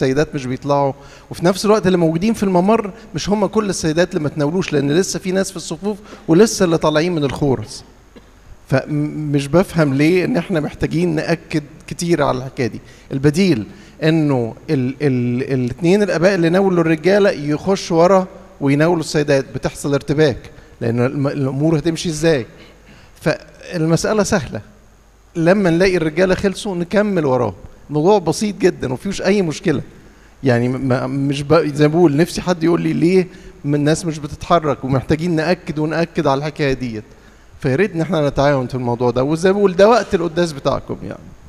السيدات مش بيطلعوا وفي نفس الوقت اللي موجودين في الممر مش هم كل السيدات اللي ما تناولوش لان لسه في ناس في الصفوف ولسه اللي طالعين من الخورس فمش بفهم ليه ان احنا محتاجين ناكد كتير على الحكايه دي البديل انه الاثنين الاباء اللي ناولوا الرجاله يخشوا ورا ويناولوا السيدات بتحصل ارتباك لان الم- الامور هتمشي ازاي فالمساله سهله لما نلاقي الرجاله خلصوا نكمل وراه الموضوع بسيط جدا ومفيهوش اي مشكله يعني ما مش ب... زي ما بقول نفسي حد يقول لي ليه من الناس مش بتتحرك ومحتاجين ناكد وناكد على الحكايه ديت فيا ريت ان احنا نتعاون في الموضوع ده وزي ما بقول ده وقت القداس بتاعكم يعني